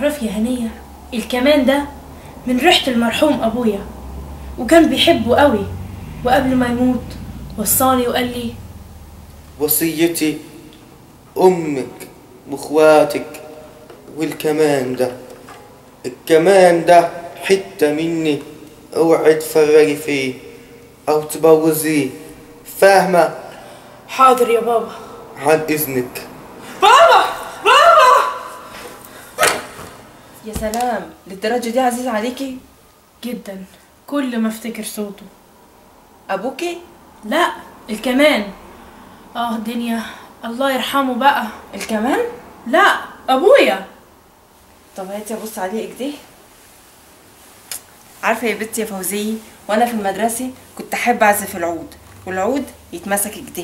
تعرفي يا هنية الكمان ده من ريحة المرحوم أبويا وكان بيحبه قوي وقبل ما يموت وصالي وقال لي وصيتي أمك وإخواتك والكمان ده الكمان ده حتة مني اوعي تفرغي فيه أو تبوظيه فاهمة حاضر يا بابا عن إذنك يا سلام للدرجة دي عزيز عليكي جدا كل ما افتكر صوته ابوكي لا الكمان اه دنيا الله يرحمه بقى الكمان لا ابويا طب هاتي ابص عليه كده عارفه يا بنتي يا فوزيه وانا في المدرسه كنت احب اعزف العود والعود يتمسك كده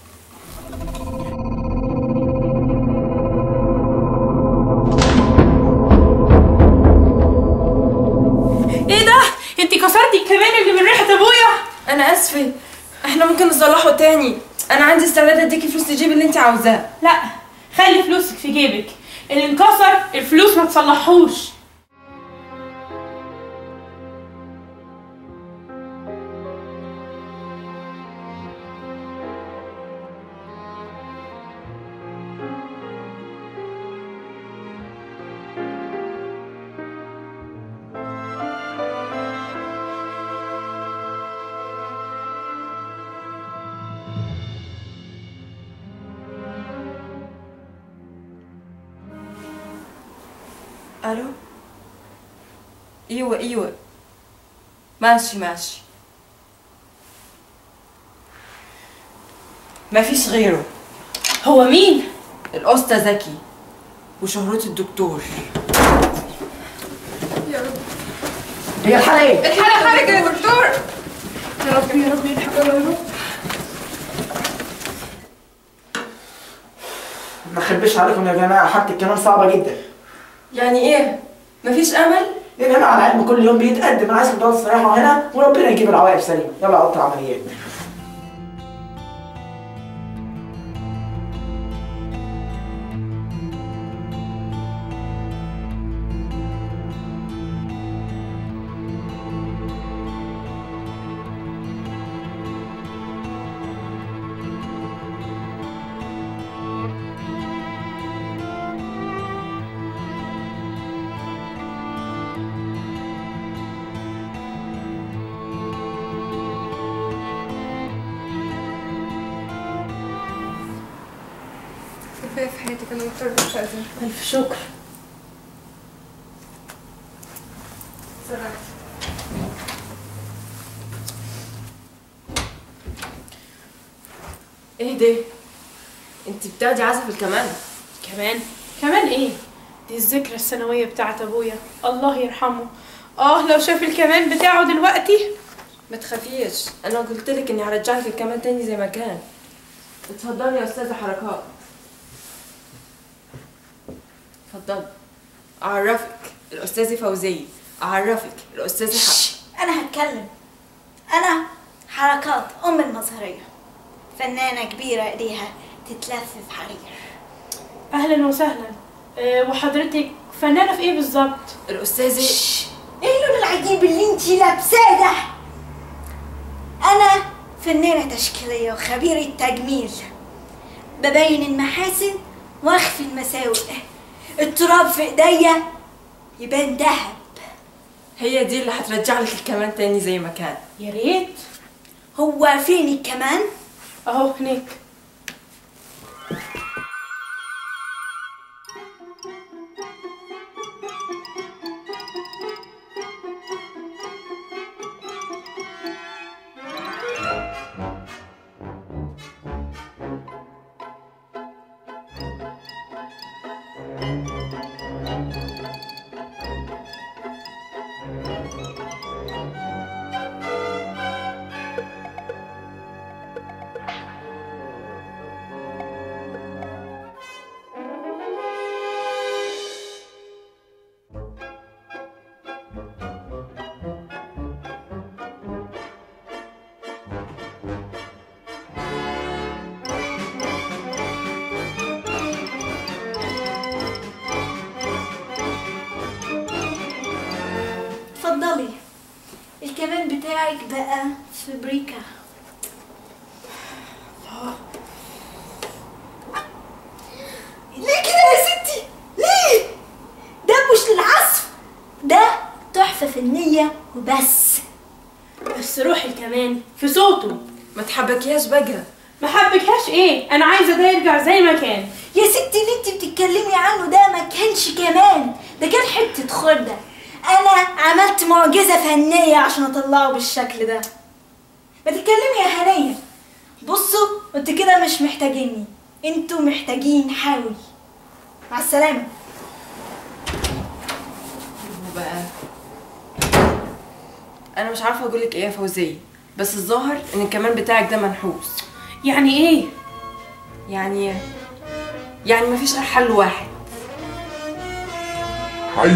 ايه ده انت كسرتي الكمان اللي من ريحة ابويا انا اسفه احنا ممكن نصلحه تاني انا عندي استعداد اديكي فلوس تجيبي اللي انت عاوزاه لا خلي فلوسك في جيبك اللي انكسر الفلوس ما تصلحوش الو ايوه ايوه ماشي ماشي ما فيش غيره هو مين الأسطى زكي وشهرته الدكتور هي الحالة ايه؟ الحالة حرج يا دكتور يا رب يا رب يلحق يا رب ما اخبيش عليكم يا جماعة حالتي كمان صعبة جدا يعني ايه مفيش امل لان انا على علم كل يوم بيتقدم انا عايزكم تقعدوا تستريحوا هنا وربنا يجيب العواقب سليمة يلا اوضه العمليات كفاية في حياتك انا دكتور مش قادرة الف شكر سلام ايه ده انت بتاخدي عزف الكمان كمان كمان ايه دي الذكرى السنوية بتاعت ابويا الله يرحمه اه لو شاف الكمان بتاعه دلوقتي ما تخافيش انا قلت لك اني هرجع لك الكمان تاني زي ما كان اتفضلي يا استاذه حركات اتفضلي اعرفك الاستاذه فوزيه اعرفك الاستاذه حق أنا هتكلم أنا حركات أم المظهرية فنانة كبيرة إيديها تتلف في حرير اهلا وسهلا أه وحضرتك فنانة في ايه بالظبط الاستاذه إيه اللون العجيب اللي انتي لابساه ده أنا فنانة تشكيلية وخبيرة تجميل ببين المحاسن واخفي المساوئ التراب في ايديا يبان دهب هي دي اللي هترجع لك الكمان تاني زي ما كان يا ريت هو فين كمان اهو هناك اتفضلي الكمان بتاعك بقى في بريكا ليه كده يا ستي ليه ده مش للعزف ده تحفة فنية وبس بس روح الكمان في صوته ما تحبكيهاش بقى ما حبكهاش ايه انا عايزه ده يرجع زي ما كان يا ستي اللي انت بتتكلمي عنه ده ما كانش كمان ده كان حتة خردة انا عملت معجزة فنية عشان اطلعه بالشكل ده ما تتكلمي يا هنية بصوا انت كده مش محتاجيني انتوا محتاجين حاوي مع السلامة وبقى انا مش عارفه اقول لك ايه يا فوزيه بس الظاهر ان الكمان بتاعك ده منحوس يعني ايه يعني يعني مفيش غير حل واحد حي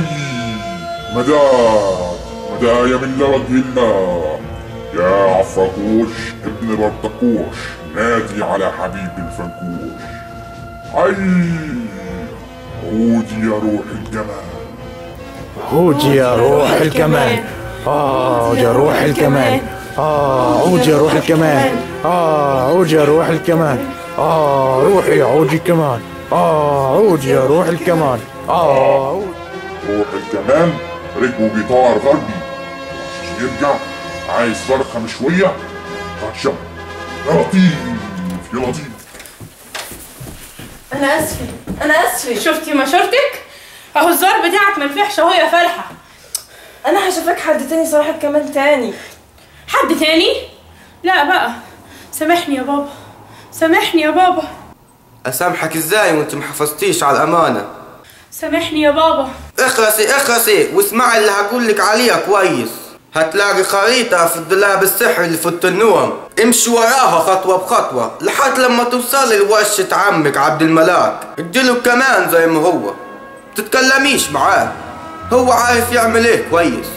مداد مدايا من لوجه الله يا عفركوش ابن برتكوش نادي على حبيب الفنكوش حي عودي يا روح الجمال عود يا روح الكمان آه عود يا روح الكمان آه عود يا روح الكمان آه عود يا روح الكمان آه روحي عودي كمان آه عود يا روح الكمان آه عود روح الكمان ركبوا جيتار غربي عشان يرجع عايز فرخة مشوية خدشة يا لطيف يا لطيف انا اسفه انا اسفه شفتي مشورتك اهو الزار بتاعك منفعش اهو يا فالحه انا هشوفك حد تاني صراحه كمان تاني حد تاني لا بقى سامحني يا بابا سامحني يا بابا اسامحك ازاي وانت محافظتيش على الامانه سامحني يا بابا اخلصي اخلصي واسمعي اللي هقولك عليها كويس هتلاقي خريطة في الدولاب السحري اللي في التنوم امشي وراها خطوة بخطوة لحد لما توصلي لورشة عمك عبد الملاك اديله كمان زي ما هو تتكلميش معاه هو عارف يعمل ايه كويس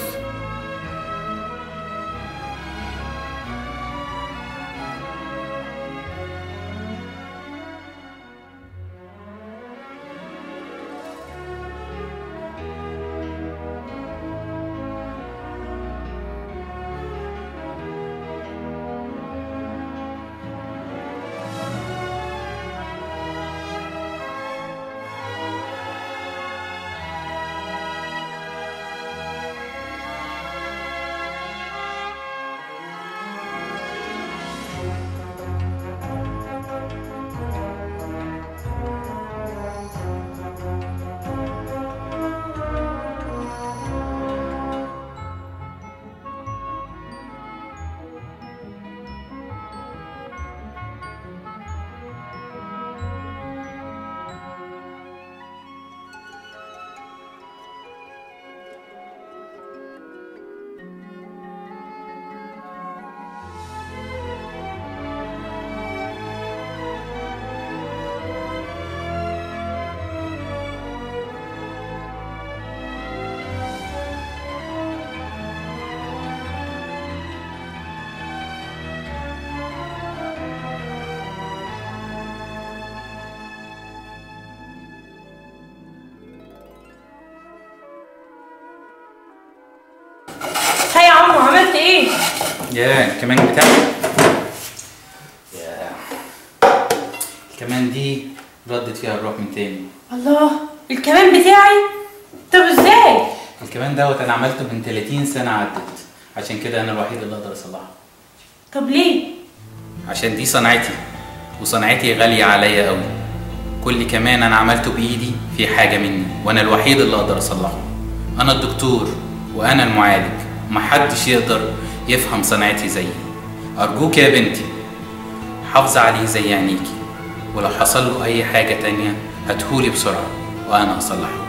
ها يا عمو عملت ايه يا الكمان بتاعي يا الكمان دي ردت فيها الروح من تاني الله الكمان بتاعي طب ازاي الكمان دوت انا عملته من 30 سنه عدت عشان كده انا الوحيد اللي اقدر اصلحه طب ليه عشان دي صنعتي وصنعتي غاليه عليا قوي كل كمان انا عملته بايدي في حاجه مني وانا الوحيد اللي اقدر اصلحه انا الدكتور وانا المعالج محدش يقدر يفهم صنعتي زيي ارجوك يا بنتي حافظي عليه زي عينيكي ولو حصل له اي حاجه تانية هاتهولي بسرعه وانا هصلحه